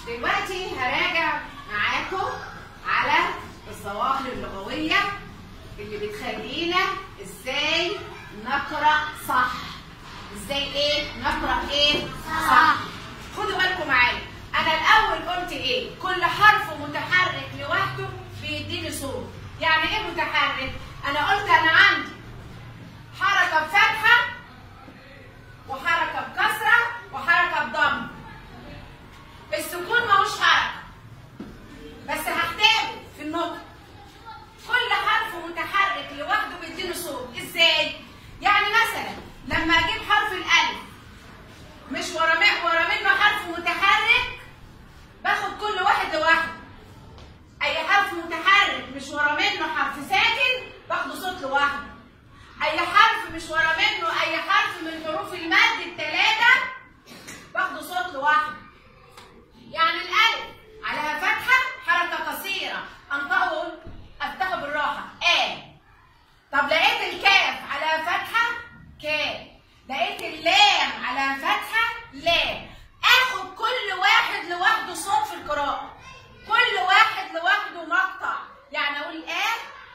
دلوقتي هراجع معاكم على الظواهر اللغوية اللي بتخلينا ازاي نقرأ صح ازاي ايه نقرأ ايه صح خدوا بالكم معايا انا الاول قلت ايه كل حرف متحرك لوحده بيديني صوت يعني ايه متحرك انا قلت انا عندي حركة بفتحة وحركة بكسرة وحركة بضم السكون ماهوش حركة بس هحتاجه في النطق كل حرف متحرك لوحده بيديني صوت ازاي؟ يعني مثلا لما اجيب حرف الالف مش ورا ورا منه حرف متحرك باخد كل واحد لوحده اي حرف متحرك مش ورا منه حرف ساكن باخده صوت لوحده اي حرف مش ورا منه اي حرف من حروف المد الثلاثه باخده صوت لوحده يعني الالف عليها فتحه حركه قصيره انطقه افتحه بالراحه ا طب لقيت الكاف على فتحه ك لقيت اللام على فتحه لا اخد كل واحد لوحده صوت في القراءه كل واحد لوحده مقطع يعني اقول ا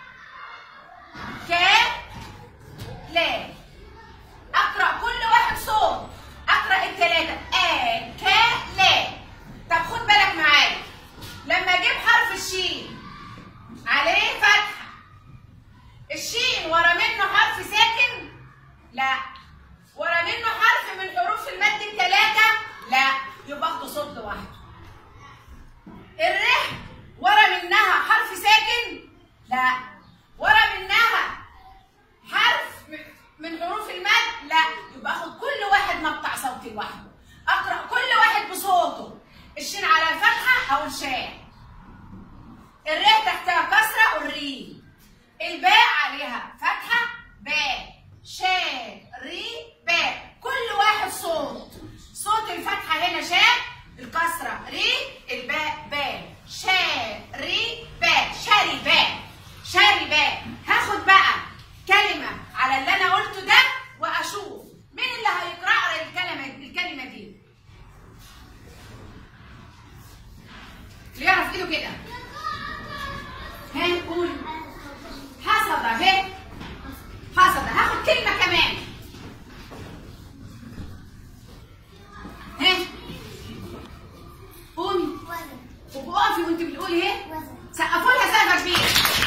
ك لا اقرا كل واحد صوت اقرا الثلاثه ا ك لا طب خد بالك معايا لما اجيب حرف الشين عليه فتحه الشين ورا منه حرف ساكن لا ورا منه حرف من حروف المد الثلاثه لا يبقى اخده صوت لوحده الره ورا منها حرف ساكن لا ورا منها حرف من حروف المد لا يبقى اخد كل واحد مقطع صوتي لوحده اقرا كل واحد بصوته الشين على الفتحه او الشاء الراء تحتها كسره والري الباء عليها فتحه باء شاء ري باء كل واحد صوت صوت الفتحه هنا شاء الكسره ري الباء باء شاء ري باء شاري باء شاري باء هاخد بقى كلمه على اللي انا قلته ده واشوف مين اللي هيقرا لي الكلمه الكلمه دي اللي يعرف ايده كده ها قول حصد اهي حصد هاخد كلمه كمان ها قومي وقفي وانت بتقولي ايه سقفوا لها سقفه كبيره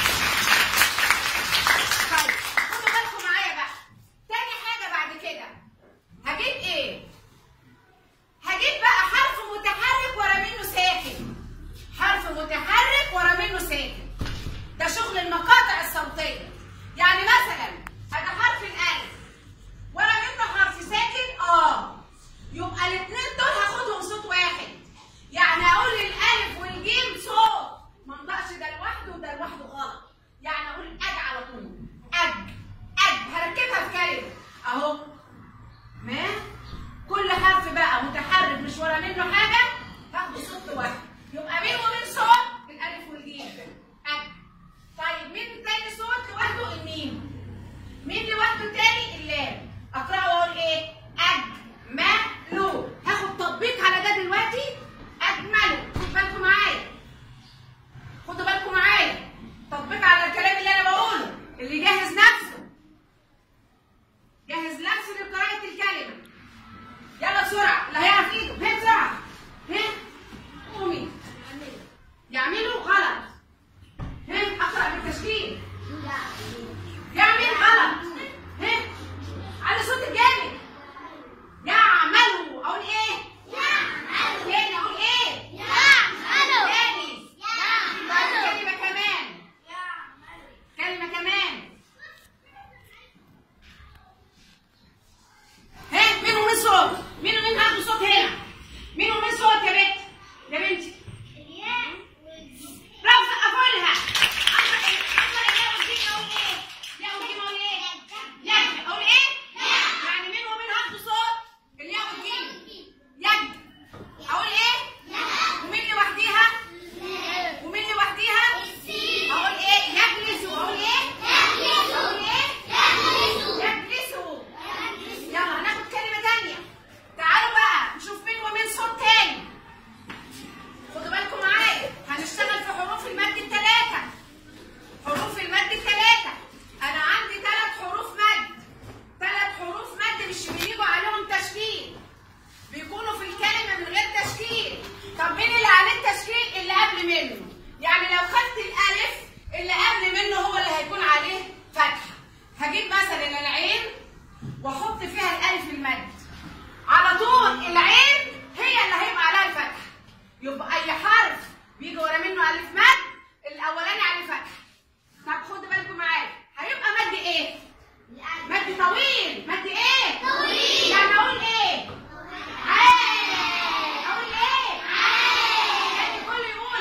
طيب خدوا بالكم معايا بقى تاني حاجه بعد كده هجيب ايه هجيب بقى حرف متحرك ورا منه ساكن حرف متحرك ورا منه ساكن ده شغل المقاطع الصوتيه يعني مثلا انا حرف الالف ورا منه حرف ساكن اه يبقى الاثنين دول هاخدهم صوت واحد يعني اقول الالف والجيم صوت ما انطقش ده لوحده وده لوحده غلط يعني اقول اج على طول اج اج هركبها في كلمه اهو ما كل حرف بقى متحرك مش ورا منه حاجه هاخده صوت واحد يبقى مين ومين صوت الالف والجيم اج طيب مين تاني صوت لوحده الميم مين لوحده تاني اللام اقراه واقول ايه اجمله هاخد تطبيق على ده دلوقتي اجمله خد بالكم معايا خدوا بالكم معايا تطبيق على الكلام اللي انا بقوله اللي جهز نفسه جهز نفسه لقراءة الكلمة يلا بسرعة اللي هيعرف ايده هي بسرعة ها قومي قبل منه يعني لو خدت الالف اللي قبل منه هو اللي هيكون عليه فتحه هجيب مثلا العين واحط فيها الالف المد على طول العين هي اللي هيبقى عليها الفتحه يبقى اي حرف بيجي ورا منه الف مد الاولاني عليه فتحه طب خدوا بالكم معايا هيبقى مد ايه مد طويل مد ايه طويل. يعني اقول ايه عين اقول ايه يعني الكل يقول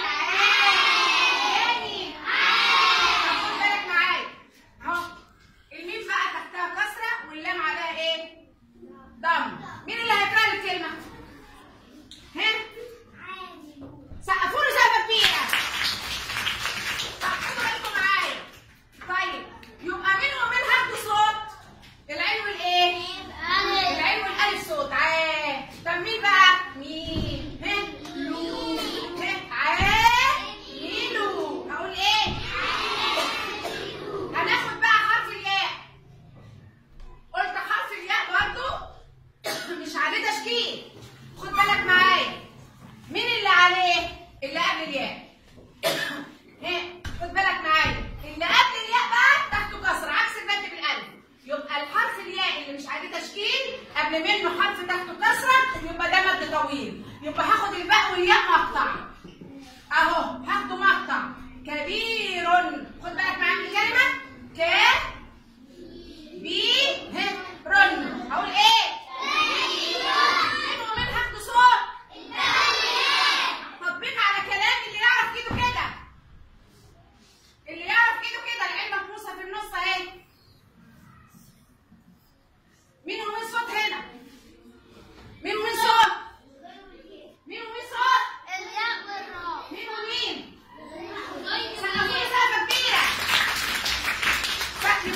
عين طب خد بالك معايا اهو الميم بقى تحتها كسره واللام عليها ايه ضم مين اللي هيقرا لي الكلمه ها سقفوا له سقفه كبيره طب خدوا بالكم معايا طيب يبقى مين ومين هدوا صوت العين والايه العين والالف صوت عاه طب مين بقى مين ها لو ها عاه ميلو هقول ايه هناخد بقى حرف الياء قلت حرف الياء برضو مش عليه تشكيل خد بالك معايا مين اللي عليه اللي قبل الياء ها خد بالك معايا اللي قبل الياء بقى تحته كسر عكس المد بالالف يبقى الحرف الياء اللي مش عليه تشكيل قبل منه حرف تحته كسره يبقى ده مد طويل يبقى هاخد الباء والياء مقطع اهو هاخده مقطع كبير خد بالك معايا من الكلمه ك بي ه رن هقول ايه مين ومين هاخده صوت طبق على كلام اللي يعرف ايده كده اللي يعرف ايده كده العين مكنوسه في النص اهي مين ومين صوت هنا مين ومين صوت مين ومين صوت مين ومين سقفوا لي سقفه كبيره سقف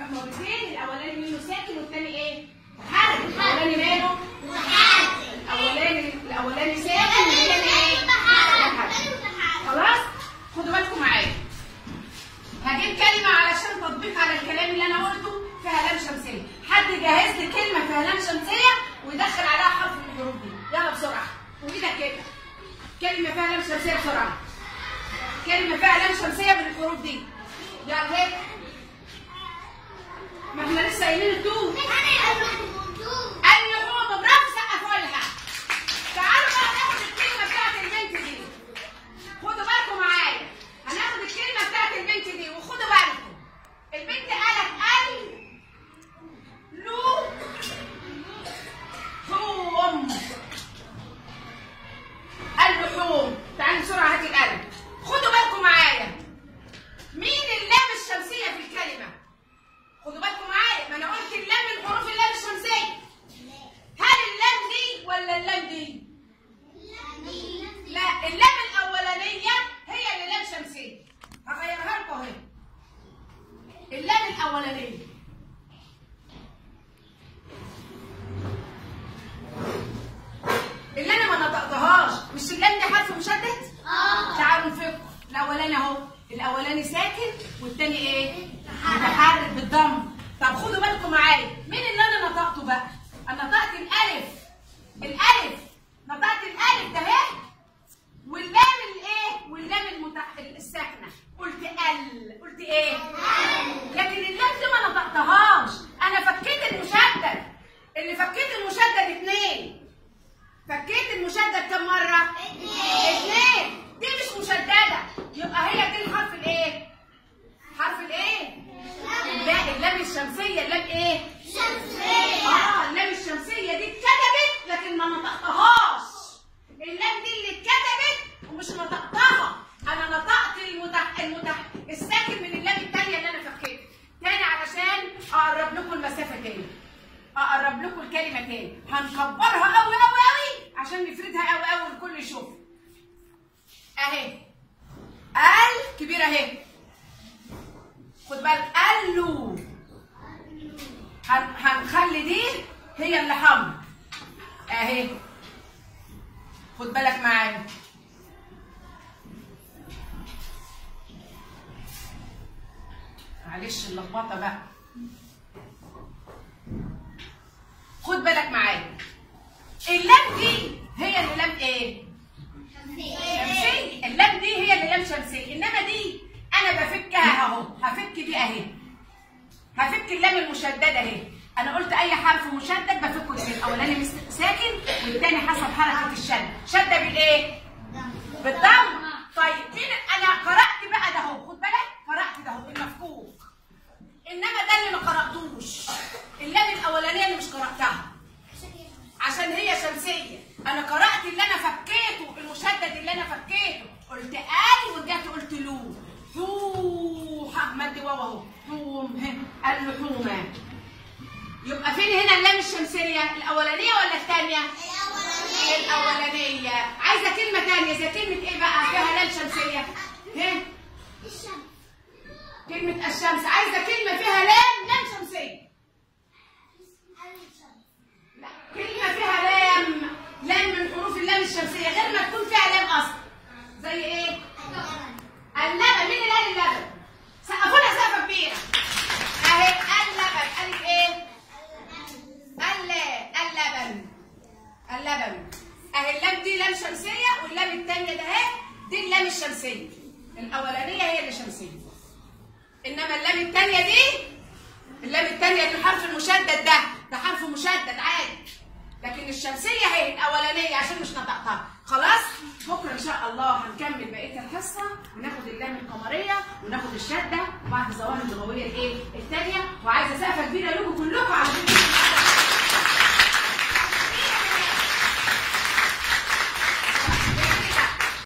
مرتين الاولاني منه ساكن والثاني ايه متحرك الاولاني ماله الاولاني الاولاني ساكن والثاني ايه متحرك خلاص خدوا بالكم معايا هجيب كلمة علشان تطبيق على الكلام اللي أنا قلته فيها لام شمسية، حد جهز لي كلمة فيها لام شمسية ويدخل عليها حرف من الحروف دي، يلا بسرعة، وإيدك كده. كلمة فيها لام شمسية بسرعة. كلمة فيها لام شمسية بالحروف دي. يلا هيك. ما احنا لسه قايلين الدو. اللحوم برافو سقفوا لها. تعالوا بقى ناخد الكلمة بتاعت البنت دي. خدوا بالكم معايا هناخد الكلمه بتاعت البنت دي وخدوا بالكم البنت قالت ال لو حوم اللحوم تعالوا بسرعه هاتي القلم خدوا بالكم معايا مين اللام الشمسيه في الكلمه خدوا بالكم معايا ما انا قلت اللام من حروف اللام الشمسيه هل اللام دي ولا اللام دي لا اللام الاولانيه هي اللي لام شمسيه هغيرها لكم اهي اللام الاولانيه اللي انا ما نطقتهاش مش اللام دي حرف مشدد تعالوا نفك الاولاني اهو الاولاني ساكن والتاني ايه متحرك بالضم طب خدوا بالكم معايا مين اللي انا نطقته بقى انا نطقت الالف الالف نطقت الالف ده اهي واللام الايه واللام المتح... الساكنه قلت ال قلت ايه لكن اللام دي ما نطقتهاش انا فكيت المشدد اللي فكيت المشدد اتنين فكيت المشدد كم مره اتنين دي مش مشدده يبقى هي دي الحرف الايه حرف الايه لا اللام الشمسيه اللام ايه اه اللام الشمسيه دي اتكتبت لكن ما نطقتهاش اللام دي اللي اتكتبت ومش نطقتها انا نطقت المتح... المتح... الساكن من اللام الثانيه اللي انا فكيتها تاني علشان اقرب لكم المسافه تاني اقرب لكم الكلمه تاني هنكبرها قوي قوي قوي عشان نفردها قوي قوي والكل يشوف اهي ال كبيره اهي خد بالك الو هن... هنخلي دي هي اللي حمر اهي خد بالك معايا معلش اللخبطه بقى خد بالك معايا اللام دي هي اللي لام ايه شمسيه اللام دي هي اللي لام شمسيه انما دي انا بفكها اهو هفك دي اهي هفك اللام المشدده اهي انا قلت اي حرف مشدد بفكه ازاي الاولاني مس- ساكن والتاني حسب حركه الشد شده بالايه بالضم طيب مين انا قرات بقى ده اهو خد بالك قرات ده اهو المفكوك انما ده اللي ما قراتوش اللام الاولانيه اللي مش قراتها عشان هي شمسيه انا قرات اللي انا فكيته المشدد اللي انا فكيته قلت اي ورجعت قلت لو هو مد واو اهو حوم ه اللحومه يبقى فين هنا اللام الشمسيه الاولانيه ولا الثانيه الاولانيه عايزه كلمه ثانيه زي كلمه ايه بقى فيها لام شمسيه ها كلمه الشمس عايزه كلمه فيها لام لام شمسيه لا كلمه فيها لام لام من حروف اللام الشمسيه غير ما تكون فيها لام اصلا زي ايه اللبن مين اللي قال اللبن سقفوا لها سقفه كبيره اهي اللبن قالت ايه الل اللبن اللبن اهي اللام دي لام شمسيه واللام الثانيه ده اهي دي اللام الشمسيه الاولانيه هي اللي شمسيه انما اللام الثانيه دي اللام الثانيه دي الحرف المشدد ده ده حرف مشدد عادي لكن الشمسيه هي الاولانيه عشان مش نطقتها خلاص بكره ان شاء الله هنكمل بقيه الحصه وناخد اللام القمريه وناخد الشده وبعد الظواهر اللغويه الايه الثانيه وعايزه سقفه كبيره لكم كلكم عشان